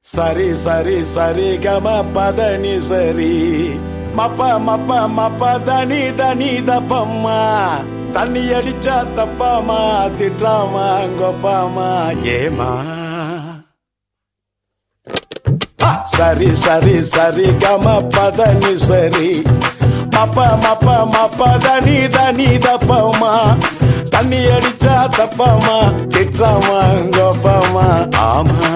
சரி சரி சரி கம பதனி சரி மப்ப மப்ப மப்ப தனி தனி தப்பம்மா தண்ணி அடிச்சா தப்பாமா திட்டாமா கொப்பாமா ஏமா ஆ, சரி சரி சரி கம பதனி சரி மப்ப மப்ப மப்ப தனி தனி தப்பமா தண்ணி அடிச்சா தப்பாமா திட்டாமா கொப்பாமா ஆமா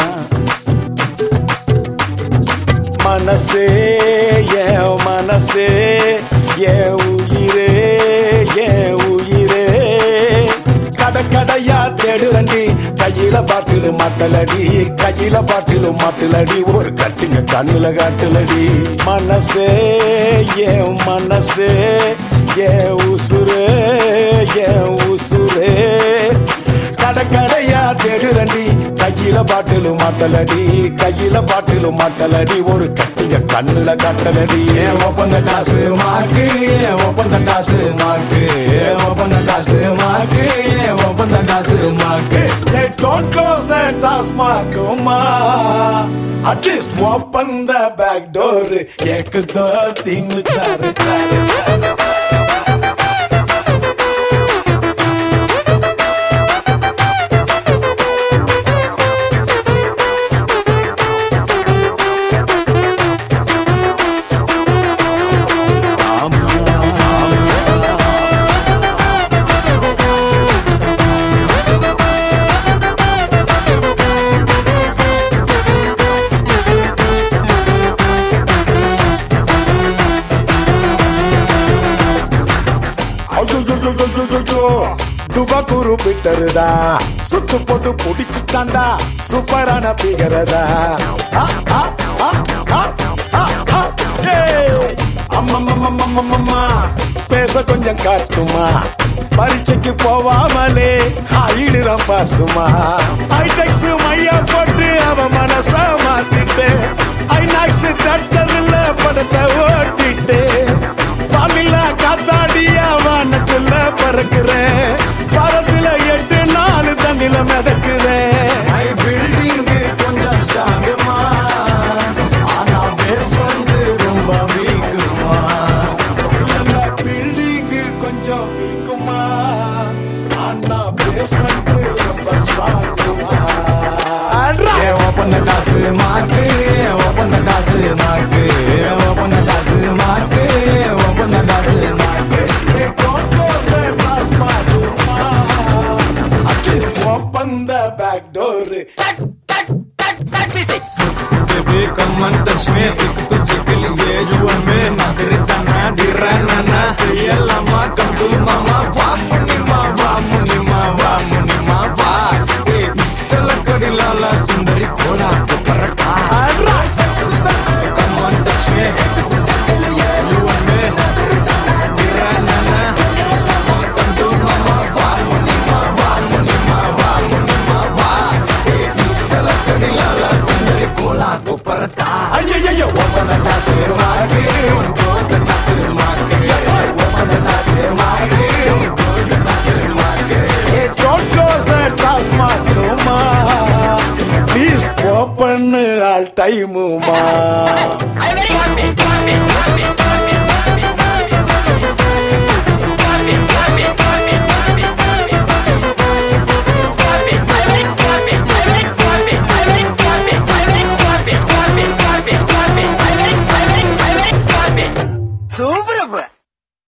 மனசே என் மனசே என் உயிரே என் உயிரே கடை கடையா தேடுறண்டி கையில பாட்டிலு மாட்டலடி கையில பாட்டிலு மாட்டலடி ஒரு கட்டுங்க கண்ணுல காட்டுலடி மனசே என் மனசே என் உசுரே என் உசுரே கடை கடையா தேடுறண்டி கையில பாட்டிலு மாட்டலடி கையில பாட்டிலு மாட்டலடி ஒரு கட்டிய கண்ணுல கட்டலடி ஏன் ஒப்பந்த காசு மாக்கு ஏன் ஒப்பந்த காசு மாக்கு ஏன் ஒப்பந்த காசு மாக்கு ஏன் ஒப்பந்த காசு மாக்கு Hey, don't close that taskmark, ma. At least open the back door. एक दो तीन चार चार चार ஐயோ துபகுரு பிட்டருதா சுத்து போட்டு புடிச்சுட்டாண்டா சூப்பரான பிகரதா ஆ, ஆ, ஆ, ஆ, ஆ, ஆ. ஏய், அம்மம்மம்மம்மம்மம்மா, பேச கொஞ்சம் காட்டுமா பரீட்சைக்கு போவாமலே ஆயிடுறான் பாசுமா ஐடெக்ஸ் மையா போட்டு அவ மனச மாத்திட்டு ஐநாக்ஸ் தட்டதுல படத்தை ஓட்டிட்டு பாலில காத்தாடியா வானத்துல பறக்குறேன் பரத்துல எட்டு நாலு தண்ணில மிதக்குறேன் ஐ பில்டிங் கொஞ்சம் ஸ்ட்ராங்குமா ஆனா பேஸ் வந்து ரொம்ப வீக்குமா பில்டிங் கொஞ்சம் வீக்குமா ஆனா பேஸ்மெண்ட் ரொம்ப ஸ்ட்ராங்குமா ஏன் ஒப்பந்த காசு மாக்கு ஏன் ஒப்பந்த காசு மாக்கு ஏன் ஒப்பந்த காசு மாக்கு ஏன் ஒப்பந்த காசு மாக்கு Don't close the plasma door. At least open the back door. Baby, come and touch me. एक तुझे के लिए you and me. ना तेरे तना गिरा ना ना से ये लम्हा come to mama. वाह मुनी मा वाह मुनी मा वाह मुनी मा वाह. ए इश्क लकड़ी लाला सुंदरी घोड़ा के paratha. Come and touch me. एक तुझे के लिए you and me. ना तेरे तना गिरा ना ना से ये लम्हा come to mama. वाह मुनी मा वाह मुनी मा वाह मुनी मा वाह. ए इश्क लकड़ी लाला सुंदरी घोड़ा को paratha. ஐயையையோ, Open the glass in my Don't close the glass in my Open the glass in my Don't close the glass in my Hey, don't close the plasma door, ma. Please open all time, ma. I'm very happy, happy, happy.